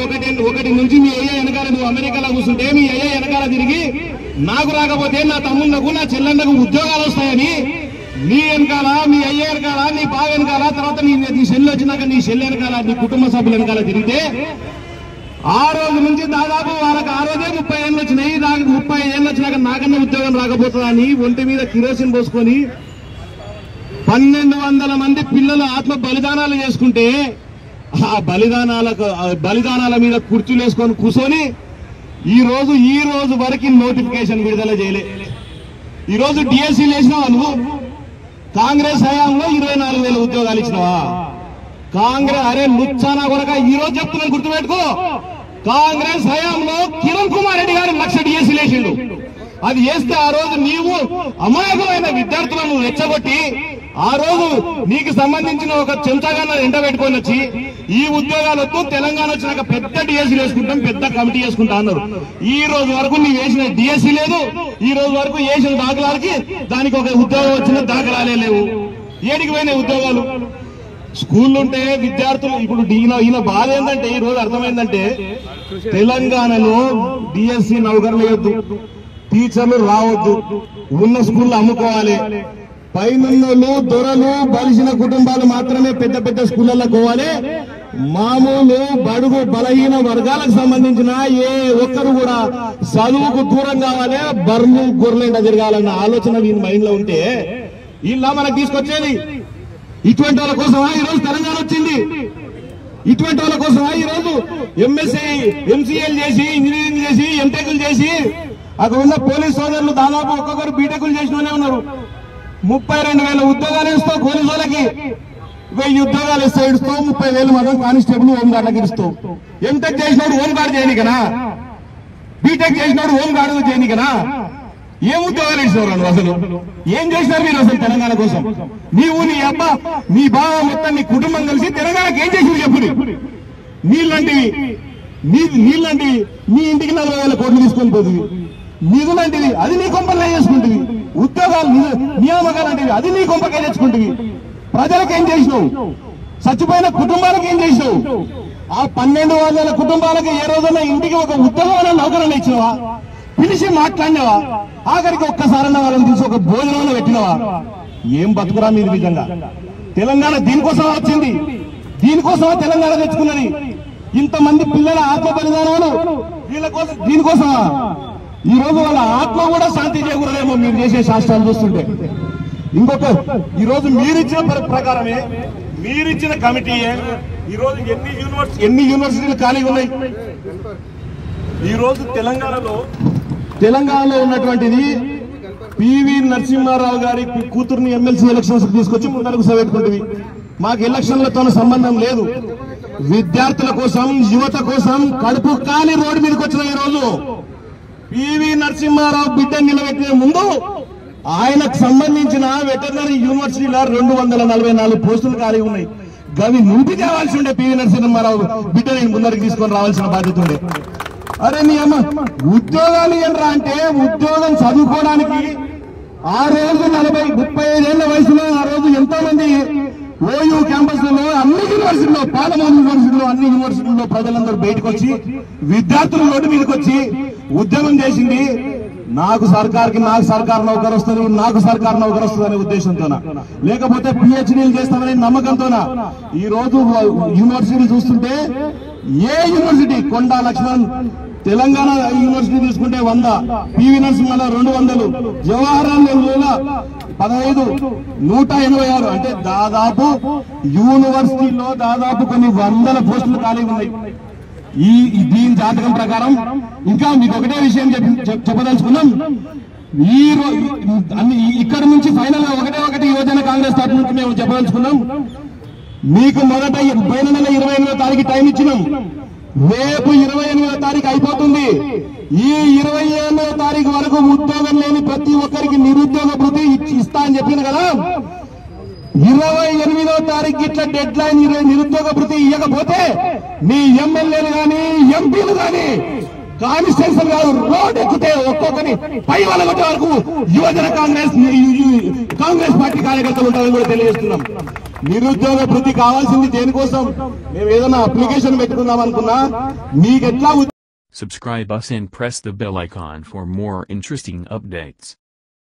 ఒకటి ఒకటి నుంచి మీ అయ్యా వెనకాల నువ్వు అమెరికాలో కూర్చుంటే మీ అయ్యా వెనకాల తిరిగి నాకు రాకపోతే నా తమ్ముళ్ళకు నా చెల్లెళ్ళకు ఉద్యోగాలు వస్తాయని నీ వెనకాల మీ అయ్య వెనకాల నీ బావ వెనకాల తర్వాత నీ నీ చెల్లి వచ్చినాక నీ చెల్లి వెనకాల నీ కుటుంబ సభ్యుల వెనకాల తిరిగితే ఆ రోజు నుంచి దాదాపు వాళ్ళకి ఆ రోజే ముప్పై ఏళ్ళు వచ్చినాయి నాకు ముప్పై ఏళ్ళు వచ్చినాక నాకన్నా ఉద్యోగం రాకపోతుందా అని ఒంటి మీద కిరోసిన్ పోసుకొని పన్నెండు వందల మంది పిల్లలు ఆత్మ బలిదానాలు చేసుకుంటే ఆ బలిదానాలకు ఆ బలిదానాల మీద కుర్చీలు వేసుకొని కూర్చొని ఈ రోజు ఈ రోజు వరకు నోటిఫికేషన్ విడుదల చేయలే ఈ రోజు డిఎస్సీ లేచినావా నువ్వు కాంగ్రెస్ హయాంలో ఇరవై నాలుగు వేల ఉద్యోగాలు ఇచ్చినావా కాంగ్రెస్ అరే లుచ్చానా కొరక ఈ రోజు చెప్తున్నాను గుర్తుపెట్టుకో కాంగ్రెస్ హయాంలో కిరణ్ కుమార్ రెడ్డి గారు లక్ష డిఎస్సీ లేచిండు అది చేస్తే ఆ రోజు నీవు అమాయకమైన విద్యార్థులను రెచ్చగొట్టి ఆ రోజు నీకు సంబంధించిన ఒక చెంచాగాన ఎండ పెట్టుకొని వచ్చి ఈ ఉద్యోగాలు వద్దు తెలంగాణ వచ్చినాక పెద్ద డిఎస్సీ వేసుకుంటాం పెద్ద కమిటీ వేసుకుంటా అన్నారు ఈ రోజు వరకు నీవు వేసిన డిఎస్సీ లేదు ఈ రోజు వరకు వేసిన దాఖలాలకి దానికి ఒక ఉద్యోగం వచ్చిన దాఖలాలే లేవు ఏడికి పోయినాయి ఉద్యోగాలు స్కూల్ ఉంటే విద్యార్థులు ఇప్పుడు ఈయన ఈయన బాధ ఏంటంటే ఈ రోజు అర్థమైందంటే తెలంగాణలో డిఎస్సి నౌకర్లు వేయొద్దు టీచర్లు రావద్దు ఉన్న స్కూళ్ళు అమ్ముకోవాలి పైనున్నోళ్ళు దొరలు బలిసిన కుటుంబాలు మాత్రమే పెద్ద పెద్ద స్కూళ్ళల్లో పోవాలి మామూలు బడుగు బలహీన వర్గాలకు సంబంధించిన ఏ ఒక్కరు కూడా చదువుకు దూరం కావాలి బర్లు గొర్రెంట తిరగాలన్న ఆలోచన వీని మైండ్ లో ఉంటే ఇలా మనకు తీసుకొచ్చేది ఇటువంటి వాళ్ళ కోసమా ఈ రోజు తెలంగాణ వచ్చింది ఇటువంటి వాళ్ళ కోసమా ఈ రోజు ఎంఎస్సీ ఎంసీఎల్ చేసి ఇంజనీరింగ్ చేసి ఎంటెక్లు చేసి అక్కడ ఉన్న పోలీస్ సోదరులు దాదాపు ఒక్కొక్కరు బీటెక్లు చేసిననే ఉన్నారు ముప్పై రెండు వేల ఉద్యోగాలు ఇస్తావు పోలీసు వాళ్ళకి వెయ్యి ఉద్యోగాలు ఇస్తే ఇస్తావు ముప్పై వేలు మాత్రం కానిస్టేబుల్ హోమ్ గార్డులకు ఇస్తావు ఎంటెక్ చేసినోడు హోమ్ గార్డు చేయనికనా బీటెక్ చేసినోడు హోమ్ గార్డు చేయనికనా ఏం ఉద్యోగాలు ఇచ్చినారు నువ్వు అసలు ఏం చేసినారు మీరు అసలు తెలంగాణ కోసం నీవు నీ అబ్బా నీ బావ మొత్తం నీ కుటుంబం కలిసి తెలంగాణకి ఏం చేసింది చెప్పు నీళ్ళంటివి నీ నీళ్ళంటివి నీ ఇంటికి నలభై వేల కోట్లు తీసుకొని పోతుంది నిధులంటివి అది నీ కొంపలే చేసుకుంటుంది ఉద్యోగాలు ని- నియామకాలంటివి అది నీ కొంపకే తెచ్చుకుంటుంది ప్రజలకు ఏం చేసినావు చచ్చిపోయిన కుటుంబాలకు ఏం చేసినావు ఆ పన్నెండు వందల కుటుంబాలకు ఏ రోజున ఇంటికి ఒక ఉద్యోగం నౌకరణ ఇచ్చినవా పిలిచి మాట్లాడినవా ఆఖరికి ఒక్కసారన్న వాళ్ళని తీసి ఒక భోజనం పెట్టినవా ఏం బతుకురా మీది నిజంగా తెలంగాణ దీనికోసం వచ్చింది దీనికోసమా తెలంగాణ తెచ్చుకున్నది ఇంతమంది పిల్లల ఆత్మ బలిదానాలు వీళ్ళ కోసం దీనికోసమా ఈ రోజు వాళ్ళ ఆత్మ కూడా శాంతి చేకూరలేమో మీరు చేసే శాస్త్రాలు చూస్తుంటే ఇంకొక ఈ రోజు మీరిచ్చిన ప్ర- ప్రకారమే మీరిచ్చిన కమిటీయే ఈ రోజు ఎన్ని యూనివర్సిటీ ఎన్ని యూనివర్సిటీలు ఖాళీగా ఉన్నాయి ఈ రోజు తెలంగాణలో తెలంగాణలో ఉన్నటువంటిది పివి నరసింహారావు గారి కూతుర్ని ఎమ్మెల్సీ ఎలక్షన్స్ తీసుకొచ్చి ముందరకు సవెట్టుకుంటుంది మాకు ఎలక్షన్లతో సంబంధం లేదు విద్యార్థుల కోసం యువత కోసం కడుపు కాని రోడ్డు మీదకి వచ్చిన ఈ రోజు పివి నరసింహారావు బిడ్డ నిలబెట్టిన ముందు ఆయనకు సంబంధించిన వెటర్నరీ యూనివర్సిటీలో రెండు వందల నలభై నాలుగు పోస్టులు ఖాళీ ఉన్నాయి గవి నింపి తేవాల్సి ఉండే పివి నరసింహారావు బిడ్డ నేను ముందరికి తీసుకొని రావాల్సిన బాధ్యత ఉండే అరే నీ అమ్మ ఉద్యోగాలు ఏంట్రా అంటే ఉద్యోగం చదువుకోవడానికి ఆ రోజు నలభై ముప్పై ఐదేళ్ల వయసులో ఆ రోజు ఎంతో మంది ఓయూ క్యాంపస్ లో అన్ని యూనివర్సిటీలో పాలమూరు యూనివర్సిటీలో అన్ని యూనివర్సిటీల్లో ప్రజలందరూ బయటకు వచ్చి విద్యార్థులు రోడ్డు మీదకి వచ్చి ఉద్యమం చేసింది నాకు సర్కార్కి నాకు సర్కార్ నౌకరు వస్తుంది నాకు సర్కార్ నౌకరు వస్తుంది అనే ఉద్దేశంతోన లేకపోతే పిహెచ్డీలు చేస్తామనే నమ్మకంతోన ఈ రోజు యూనివర్సిటీలు చూస్తుంటే ఏ యూనివర్సిటీ కొండా లక్ష్మణ్ తెలంగాణ యూనివర్సిటీ తీసుకుంటే వంద పివి నరసింహలో రెండు వందలు జవహర్లాల్ నెహ్రూల పదహైదు నూట ఎనభై ఆరు అంటే దాదాపు యూనివర్సిటీలో దాదాపు కొన్ని వందల పోస్టులు ఖాళీ ఉన్నాయి ఈ ఈ దీని జాతకం ప్రకారం ఇంకా మీకు ఒకటే విషయం చెప్పి- చెప్- చెప్పదలుచుకున్నాం ఈ రో- అన్ని ఇక్కడ నుంచి ఫైనల్ గా ఒకటే ఒకటి యువజన కాంగ్రెస్ తరఫు నుంచి మేము చెప్పదలుచుకున్నాం మీకు మొదట పోయిన నెల ఇరవై ఎనిమిదో తారీఖు టైం ఇచ్చినాం రేపు ఇరవై ఎనిమిదో తారీఖు అయిపోతుంది ఈ ఇరవై ఎనిమిదో తారీఖు వరకు ఉద్యోగం లేని ప్రతి ఒక్కరికి నిరుద్యోగ భృతి ఇచ్చి- ఇస్తా అని చెప్పింది కదా ఇరవై ఎనిమిదో తారీఖు ఇట్లా డెడ్ లైన్ నిరుద్యోగ భృతి ఇవ్వకపోతే మీ ఎమ్మెల్యేలు గాని ఎంపీలు గాని కాన్స్టిట్యూషన్ కాదు రోడ్ ఎక్కితే ఒక్కొక్కరి పై వాళ్ళగొట్టే వరకు యువజన కాంగ్రెస్ కాంగ్రెస్ పార్టీ కార్యకర్తలు ఉంటారని కూడా తెలియజేస్తున్నాం నిరుద్యోగ వృద్ధి కావాల్సింది దేనికోసం మేము ఏదైనా అప్లికేషన్ పెట్టుకుందాం అనుకున్నా మీకు ఎట్లా Subscribe us and press the bell icon for more interesting updates.